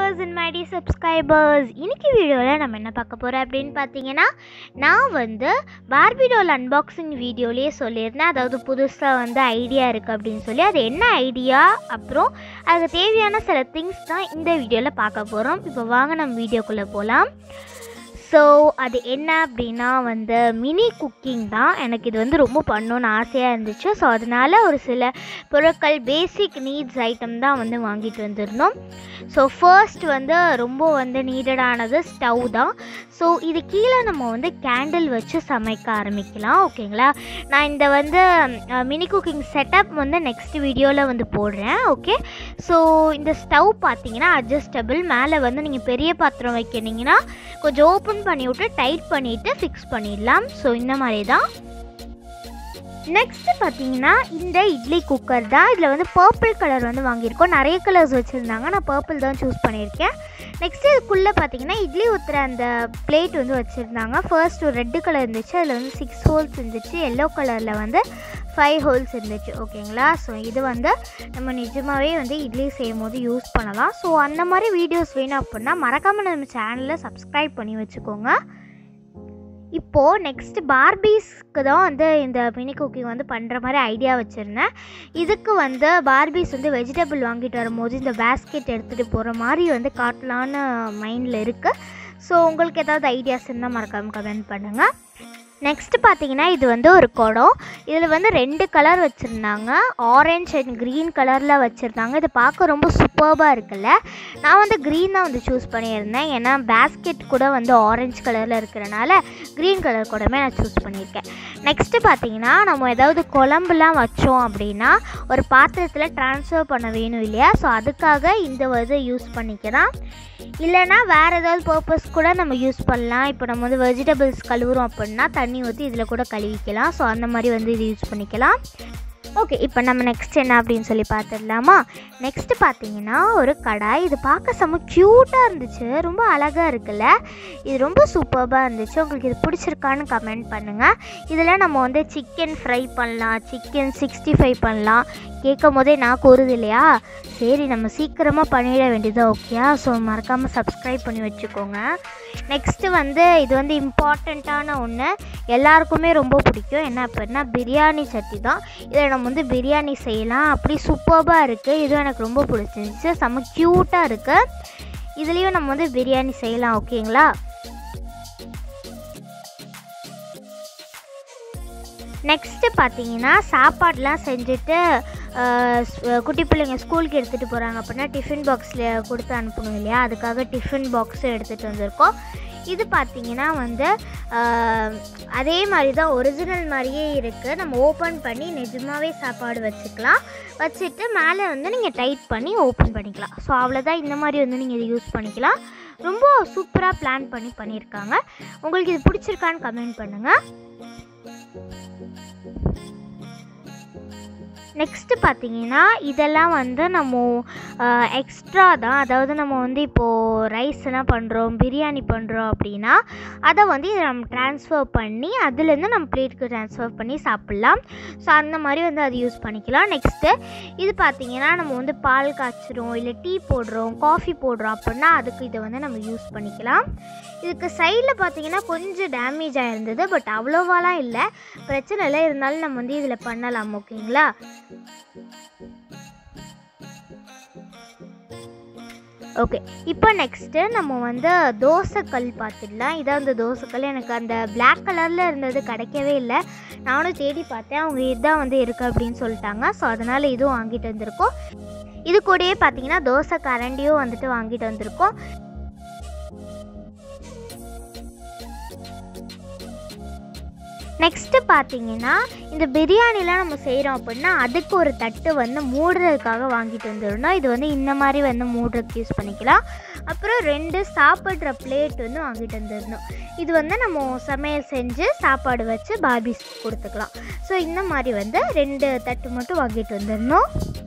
viewers and mighty subscribers இன்னைக்கு வீடியோவில் நம்ம என்ன பார்க்க போகிறோம் அப்படின்னு பார்த்தீங்கன்னா நான் வந்து பார்பி டால் அன்பாக்சிங் வீடியோலேயே சொல்லியிருந்தேன் அதாவது புதுசாக வந்து ஐடியா இருக்குது அப்படின்னு சொல்லி அது என்ன ஐடியா அப்புறம் அதுக்கு தேவையான சில திங்ஸ் தான் இந்த வீடியோவில் பார்க்க போகிறோம் இப்போ வாங்க நம்ம வீடியோக்குள்ளே போகலாம் ஸோ அது என்ன அப்படின்னா வந்து மினி குக்கிங் தான் எனக்கு இது வந்து ரொம்ப பண்ணணும்னு ஆசையாக இருந்துச்சு ஸோ அதனால் ஒரு சில பொருட்கள் பேசிக் நீட்ஸ் ஐட்டம் தான் வந்து வாங்கிட்டு வந்திருந்தோம் ஸோ ஃபர்ஸ்ட் வந்து ரொம்ப வந்து நீடடானது ஸ்டவ் தான் ஸோ இது கீழே நம்ம வந்து கேண்டில் வச்சு சமைக்க ஆரம்பிக்கலாம் ஓகேங்களா நான் இந்த வந்து மினி குக்கிங் செட்டப் வந்து நெக்ஸ்ட் வீடியோவில் வந்து போடுறேன் ஓகே ஸோ இந்த ஸ்டவ் பார்த்தீங்கன்னா அட்ஜஸ்டபிள் மேலே வந்து நீங்கள் பெரிய பாத்திரம் வைக்கிறீங்கன்னா கொஞ்சம் ஓப்பன் பண்ணி விட்டு டைட் பண்ணிவிட்டு ஃபிக்ஸ் பண்ணிடலாம் ஸோ இந்த மாதிரி தான் நெக்ஸ்ட்டு பார்த்தீங்கன்னா இந்த இட்லி குக்கர் தான் இதில் வந்து பர்பிள் கலர் வந்து வாங்கியிருக்கோம் நிறைய கலர்ஸ் வச்சுருந்தாங்க நான் பர்பிள் தான் சூஸ் பண்ணியிருக்கேன் நெக்ஸ்ட்டு இதுக்குள்ளே பார்த்தீங்கன்னா இட்லி ஊற்றுற அந்த பிளேட் வந்து வச்சுருந்தாங்க ஃபர்ஸ்ட் ஒரு ரெட்டு கலர் இருந்துச்சு அதில் வந்து சிக்ஸ் ஹோல்ஸ் இருந்துச்சு எல்லோ கலரில் வந்து ஃபைவ் ஹோல்ஸ் இருந்துச்சு ஓகேங்களா ஸோ இது வந்து நம்ம நிஜமாகவே வந்து இட்லி செய்யும் போது யூஸ் பண்ணலாம் ஸோ அந்த மாதிரி வீடியோஸ் வேணும் அப்படின்னா மறக்காமல் நம்ம சேனலில் சப்ஸ்கிரைப் பண்ணி வச்சுக்கோங்க இப்போது நெக்ஸ்ட் பார்பீஸ்க்கு தான் வந்து இந்த மினி குக்கிங் வந்து பண்ணுற மாதிரி ஐடியா வச்சுருந்தேன் இதுக்கு வந்து பார்பீஸ் வந்து வெஜிடபிள் வாங்கிட்டு வரும்போது இந்த பேஸ்கெட் எடுத்துகிட்டு போகிற மாதிரி வந்து காட்டலான்னு மைண்டில் இருக்குது ஸோ உங்களுக்கு ஏதாவது ஐடியாஸ் இருந்தால் மறக்காமல் கமெண்ட் பண்ணுங்கள் நெக்ஸ்ட் பார்த்தீங்கன்னா இது வந்து ஒரு குடம் இதில் வந்து ரெண்டு கலர் வச்சுருந்தாங்க ஆரஞ்ச் அண்ட் க்ரீன் கலரில் வச்சுருந்தாங்க இது பார்க்க ரொம்ப சூப்பர்பாக இருக்குல்ல நான் வந்து க்ரீன் தான் வந்து சூஸ் பண்ணியிருந்தேன் ஏன்னா பேஸ்கெட் கூட வந்து ஆரஞ்சு கலரில் இருக்கிறனால க்ரீன் கலர் கூடமே நான் சூஸ் பண்ணியிருக்கேன் நெக்ஸ்ட்டு பார்த்தீங்கன்னா நம்ம ஏதாவது குழம்புலாம் வச்சோம் அப்படின்னா ஒரு பாத்திரத்தில் ட்ரான்ஸ்ஃபர் பண்ண வேணும் இல்லையா ஸோ அதுக்காக இந்த இது யூஸ் பண்ணிக்கலாம் இல்லைனா வேறு ஏதாவது பர்பஸ் கூட நம்ம யூஸ் பண்ணலாம் இப்போ நம்ம வந்து வெஜிடபிள்ஸ் கழுவுறோம் அப்படின்னா தண்ணி ஊற்றி இதில் கூட கழுவிக்கலாம் ஸோ அந்த மாதிரி வந்து இது யூஸ் பண்ணிக்கலாம் ஓகே இப்போ நம்ம நெக்ஸ்ட் என்ன அப்படின்னு சொல்லி பார்த்துடலாமா நெக்ஸ்ட்டு பார்த்தீங்கன்னா ஒரு கடாய் இது பார்க்க செம்ம க்யூட்டாக இருந்துச்சு ரொம்ப அழகாக இருக்குல்ல இது ரொம்ப சூப்பர்பாக இருந்துச்சு உங்களுக்கு இது பிடிச்சிருக்கான்னு கமெண்ட் பண்ணுங்கள் இதில் நம்ம வந்து சிக்கன் ஃப்ரை பண்ணலாம் சிக்கன் சிக்ஸ்டி ஃபைவ் பண்ணலாம் கேட்கும் போதே நான் கூறுது இல்லையா சரி நம்ம சீக்கிரமாக பண்ணிட வேண்டியது ஓகேயா ஸோ மறக்காமல் சப்ஸ்கிரைப் பண்ணி வச்சுக்கோங்க நெக்ஸ்ட்டு வந்து இது வந்து இம்பார்ட்டண்ட்டான ஒன்று எல்லாருக்குமே ரொம்ப பிடிக்கும் என்ன அப்படின்னா பிரியாணி சட்டி தான் இதில் நம்ம வந்து பிரியாணி செய்யலாம் அப்படி சூப்பர்பாக இருக்குது இதுவும் எனக்கு ரொம்ப பிடிச்சிருந்துச்சு செம்ம க்யூட்டாக இருக்குது இதுலேயும் நம்ம வந்து பிரியாணி செய்யலாம் ஓகேங்களா நெக்ஸ்ட்டு பார்த்தீங்கன்னா சாப்பாடெலாம் செஞ்சுட்டு குட்டி பிள்ளைங்க ஸ்கூலுக்கு எடுத்துகிட்டு போகிறாங்க அப்படின்னா டிஃபன் பாக்ஸில் கொடுத்து அனுப்பணும் இல்லையா அதுக்காக டிஃபன் பாக்ஸும் எடுத்துகிட்டு வந்திருக்கோம் இது பார்த்திங்கன்னா வந்து அதே மாதிரி தான் ஒரிஜினல் மாதிரியே இருக்குது நம்ம ஓப்பன் பண்ணி நிஜமாகவே சாப்பாடு வச்சுக்கலாம் வச்சுட்டு மேலே வந்து நீங்கள் டைட் பண்ணி ஓப்பன் பண்ணிக்கலாம் ஸோ அவ்வளோதான் இந்த மாதிரி வந்து நீங்கள் இதை யூஸ் பண்ணிக்கலாம் ரொம்ப சூப்பராக பிளான் பண்ணி பண்ணியிருக்காங்க உங்களுக்கு இது பிடிச்சிருக்கான்னு கமெண்ட் பண்ணுங்கள் நெக்ஸ்ட்டு பார்த்தீங்கன்னா இதெல்லாம் வந்து நம்ம எக்ஸ்ட்ரா தான் அதாவது நம்ம வந்து இப்போது ரைஸ் எல்லாம் பண்ணுறோம் பிரியாணி பண்ணுறோம் அப்படின்னா அதை வந்து இதை நம்ம ட்ரான்ஸ்ஃபர் பண்ணி அதுலேருந்து நம்ம பிளேட்டுக்கு ட்ரான்ஸ்ஃபர் பண்ணி சாப்பிட்லாம் ஸோ அந்த மாதிரி வந்து அது யூஸ் பண்ணிக்கலாம் நெக்ஸ்ட்டு இது பார்த்திங்கன்னா நம்ம வந்து பால் காய்ச்சிரும் இல்லை டீ போடுறோம் காஃபி போடுறோம் அப்படின்னா அதுக்கு இதை வந்து நம்ம யூஸ் பண்ணிக்கலாம் இதுக்கு சைடில் பார்த்தீங்கன்னா கொஞ்சம் டேமேஜ் ஆகிருந்தது பட் அவ்வளோவாலாம் இல்லை பிரச்சனை இல்லை இருந்தாலும் நம்ம வந்து இதில் பண்ணலாம் ஓகேங்களா ஓகே இப்போ நெக்ஸ்ட்டு நம்ம வந்து தோசைக்கல் பார்த்துடலாம் இதான் அந்த தோசைக்கல் எனக்கு அந்த பிளாக் கலரில் இருந்தது கிடைக்கவே இல்லை நானும் தேடி பார்த்தேன் அவங்க இதுதான் வந்து இருக்குது அப்படின்னு சொல்லிட்டாங்க ஸோ அதனால் இதுவும் வாங்கிட்டு வந்திருக்கோம் இது கூடயே பார்த்தீங்கன்னா தோசை கரண்டியும் வந்துட்டு வாங்கிட்டு வந்திருக்கோம் நெக்ஸ்ட்டு பார்த்தீங்கன்னா இந்த பிரியாணிலாம் நம்ம செய்கிறோம் அப்படின்னா அதுக்கு ஒரு தட்டு வந்து மூடுறதுக்காக வாங்கிட்டு வந்துடணும் இது வந்து இந்த மாதிரி வந்து மூடுறதுக்கு யூஸ் பண்ணிக்கலாம் அப்புறம் ரெண்டு சாப்பிட்ற பிளேட் வந்து வாங்கிட்டு வந்துடணும் இது வந்து நம்ம சமையல் செஞ்சு சாப்பாடு வச்சு பார்பிஸ் கொடுத்துக்கலாம் ஸோ இந்த மாதிரி வந்து ரெண்டு தட்டு மட்டும் வாங்கிட்டு வந்துடணும்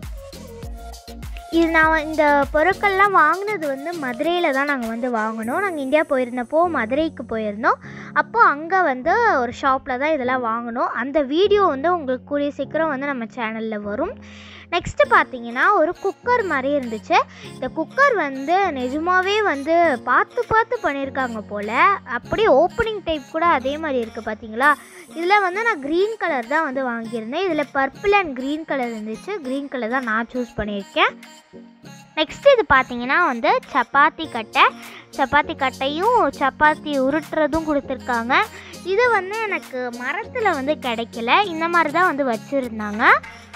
இது நான் இந்த பொருட்கள்லாம் வாங்கினது வந்து மதுரையில் தான் நாங்கள் வந்து வாங்கினோம் நாங்கள் இந்தியா போயிருந்தப்போ மதுரைக்கு போயிருந்தோம் அப்போது அங்கே வந்து ஒரு ஷாப்பில் தான் இதெல்லாம் வாங்கினோம் அந்த வீடியோ வந்து உங்களுக்கு கூடிய சீக்கிரம் வந்து நம்ம சேனலில் வரும் நெக்ஸ்ட்டு பார்த்தீங்கன்னா ஒரு குக்கர் மாதிரி இருந்துச்சு இந்த குக்கர் வந்து நிஜமாவே வந்து பார்த்து பார்த்து பண்ணியிருக்காங்க போல் அப்படியே ஓப்பனிங் டைப் கூட அதே மாதிரி இருக்குது பார்த்தீங்களா இதில் வந்து நான் க்ரீன் கலர் தான் வந்து வாங்கியிருந்தேன் இதில் பர்பிள் அண்ட் க்ரீன் கலர் இருந்துச்சு க்ரீன் கலர் தான் நான் சூஸ் பண்ணியிருக்கேன் நெக்ஸ்ட் இது பார்த்தீங்கன்னா வந்து சப்பாத்தி கட்டை சப்பாத்தி கட்டையும் சப்பாத்தி உருட்டுறதும் கொடுத்துருக்காங்க இது வந்து எனக்கு மரத்தில் வந்து கிடைக்கல இந்த மாதிரி தான் வந்து வச்சுருந்தாங்க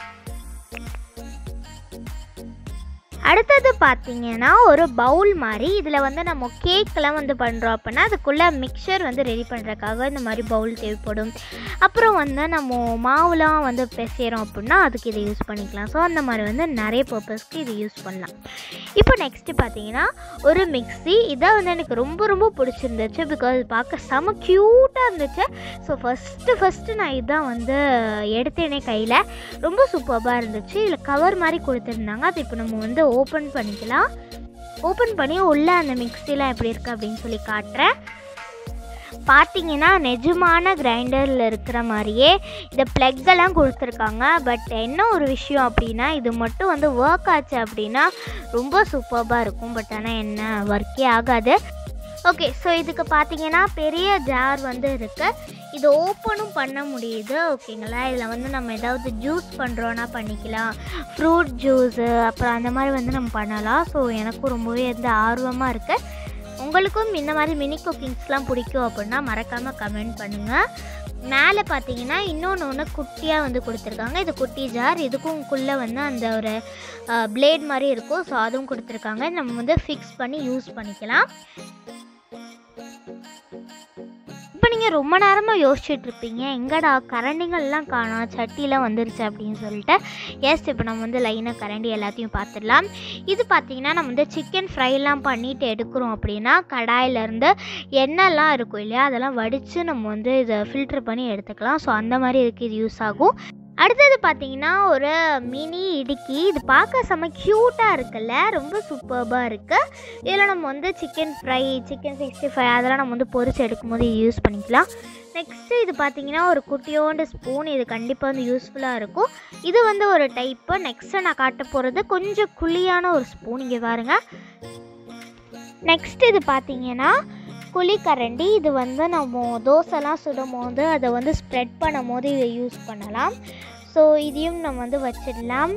அடுத்தது பார்த்தீங்கன்னா ஒரு பவுல் மாதிரி இதில் வந்து நம்ம கேக்கெலாம் வந்து பண்ணுறோம் அப்படின்னா அதுக்குள்ளே மிக்சர் வந்து ரெடி பண்ணுறதுக்காக இந்த மாதிரி பவுல் தேவைப்படும் அப்புறம் வந்து நம்ம மாவுலாம் வந்து பிசைகிறோம் அப்படின்னா அதுக்கு இதை யூஸ் பண்ணிக்கலாம் ஸோ அந்த மாதிரி வந்து நிறைய பர்பஸ்க்கு இது யூஸ் பண்ணலாம் இப்போ நெக்ஸ்ட்டு பார்த்தீங்கன்னா ஒரு மிக்ஸி இதை வந்து எனக்கு ரொம்ப ரொம்ப பிடிச்சிருந்துச்சு பிகாஸ் பார்க்க செம க்யூட்டாக இருந்துச்சு ஸோ ஃபஸ்ட்டு ஃபஸ்ட்டு நான் இதான் வந்து எடுத்தேனே கையில் ரொம்ப சூப்பராக இருந்துச்சு இதில் கவர் மாதிரி கொடுத்துருந்தாங்க அது இப்போ நம்ம வந்து ஓப்பன் பண்ணிக்கலாம் ஓப்பன் பண்ணி உள்ளே அந்த மிக்ஸிலாம் எப்படி இருக்குது அப்படின்னு சொல்லி காட்டுறேன் பார்த்தீங்கன்னா நிஜமான கிரைண்டரில் இருக்கிற மாதிரியே இந்த ப்ளக்கெல்லாம் கொடுத்துருக்காங்க பட் என்ன ஒரு விஷயம் அப்படின்னா இது மட்டும் வந்து ஒர்க் ஆச்சு அப்படின்னா ரொம்ப சூப்பராக இருக்கும் பட் ஆனால் என்ன ஒர்க்கே ஆகாது ஓகே ஸோ இதுக்கு பார்த்தீங்கன்னா பெரிய ஜார் வந்து இருக்குது இது ஓப்பனும் பண்ண முடியுது ஓகேங்களா இதில் வந்து நம்ம ஏதாவது ஜூஸ் பண்ணுறோன்னா பண்ணிக்கலாம் ஃப்ரூட் ஜூஸு அப்புறம் அந்த மாதிரி வந்து நம்ம பண்ணலாம் ஸோ எனக்கும் ரொம்பவே வந்து ஆர்வமாக இருக்குது உங்களுக்கும் இந்த மாதிரி மினி குக்கிங்ஸ்லாம் பிடிக்கும் அப்படின்னா மறக்காமல் கமெண்ட் பண்ணுங்கள் மேலே பார்த்தீங்கன்னா இன்னொன்று ஒன்று குட்டியாக வந்து கொடுத்துருக்காங்க இது குட்டி ஜார் இதுக்கும்குள்ளே வந்து அந்த ஒரு பிளேட் மாதிரி இருக்கும் ஸோ அதுவும் கொடுத்துருக்காங்க நம்ம வந்து ஃபிக்ஸ் பண்ணி யூஸ் பண்ணிக்கலாம் இப்போ நீங்கள் ரொம்ப நேரமாக யோசிச்சுட்டு இருப்பீங்க எங்கடா கரண்டிங்கள்லாம் காணோம் சட்டிலாம் வந்துருச்சு அப்படின்னு சொல்லிட்டு எஸ் இப்போ நம்ம வந்து லைனாக கரண்டி எல்லாத்தையும் பார்த்துடலாம் இது பார்த்திங்கன்னா நம்ம வந்து சிக்கன் ஃப்ரைலாம் பண்ணிட்டு எடுக்கிறோம் அப்படின்னா கடாயிலேருந்து எண்ணெய்லாம் இருக்கும் இல்லையா அதெல்லாம் வடித்து நம்ம வந்து இதை ஃபில்டர் பண்ணி எடுத்துக்கலாம் ஸோ அந்த மாதிரி இதுக்கு இது யூஸ் ஆகும் அடுத்தது பார்த்தீங்கன்னா ஒரு மினி இடுக்கி இது பார்க்க செம்ம க்யூட்டாக இருக்குல்ல ரொம்ப சூப்பர்பாக இருக்குது இதில் நம்ம வந்து chicken fry chicken sixty five அதெல்லாம் நம்ம வந்து பொரிச்சு எடுக்கும்போது இது யூஸ் பண்ணிக்கலாம் நெக்ஸ்ட்டு இது பார்த்தீங்கன்னா ஒரு குட்டியோண்டு ஸ்பூன் இது கண்டிப்பாக வந்து யூஸ்ஃபுல்லாக இருக்கும் இது வந்து ஒரு டைப்பு நெக்ஸ்ட்டு நான் காட்ட போகிறது கொஞ்சம் குழியான ஒரு ஸ்பூன் இங்கே பாருங்கள் நெக்ஸ்ட் இது பார்த்தீங்கன்னா குழிக்கரண்டி இது வந்து நம்ம தோசைலாம் சுடும் போது அதை வந்து ஸ்ப்ரெட் பண்ணும் போது இதை யூஸ் பண்ணலாம் ஸோ இதையும் நம்ம வந்து வச்சிடலாம்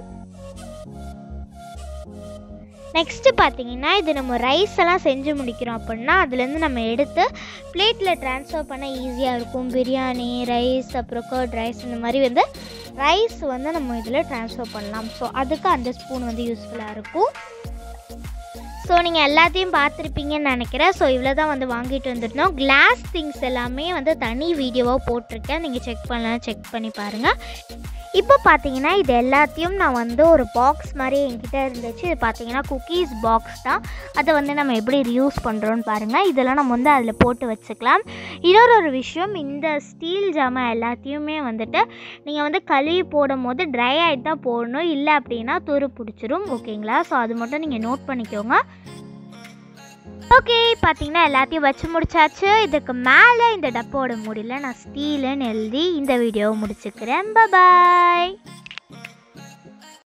நெக்ஸ்ட்டு பார்த்தீங்கன்னா இது நம்ம ரைஸ் எல்லாம் செஞ்சு முடிக்கிறோம் அப்படின்னா அதுலேருந்து நம்ம எடுத்து பிளேட்டில் ட்ரான்ஸ்ஃபர் பண்ண ஈஸியாக இருக்கும் பிரியாணி ரைஸ் அப்புறம் கர்ட் ரைஸ் இந்த மாதிரி வந்து ரைஸ் வந்து நம்ம இதில் ட்ரான்ஸ்ஃபர் பண்ணலாம் ஸோ அதுக்கு அந்த ஸ்பூன் வந்து யூஸ்ஃபுல்லாக இருக்கும் ஸோ நீங்கள் எல்லாத்தையும் பார்த்துருப்பீங்கன்னு நினைக்கிறேன் ஸோ இவ்வளோ தான் வந்து வாங்கிட்டு வந்துருந்தோம் கிளாஸ் திங்ஸ் எல்லாமே வந்து தனி வீடியோவாக போட்டிருக்கேன் நீங்கள் செக் பண்ணலாம் செக் பண்ணி பாருங்கள் இப்போ பார்த்தீங்கன்னா இது எல்லாத்தையும் நான் வந்து ஒரு பாக்ஸ் மாதிரி என்கிட்ட இருந்துச்சு இது பார்த்தீங்கன்னா குக்கீஸ் பாக்ஸ் தான் அதை வந்து நம்ம எப்படி யூஸ் பண்ணுறோன்னு பாருங்கள் இதெல்லாம் நம்ம வந்து அதில் போட்டு வச்சுக்கலாம் இன்னொரு ஒரு விஷயம் இந்த ஸ்டீல் ஜாமான் எல்லாத்தையுமே வந்துட்டு நீங்கள் வந்து கழுவி போடும் போது ட்ரை ஆகிட்டு தான் போடணும் இல்லை அப்படின்னா துரு பிடிச்சிரும் ஓகேங்களா ஸோ அது மட்டும் நீங்கள் நோட் பண்ணிக்கோங்க ஓகே பார்த்தீங்கன்னா எல்லாத்தையும் வச்சு முடிச்சாச்சு இதுக்கு மேலே இந்த டப்போட முடியல நான் ஸ்டீலுன்னு எழுதி இந்த வீடியோவை முடிச்சுக்கிறேன் பாய்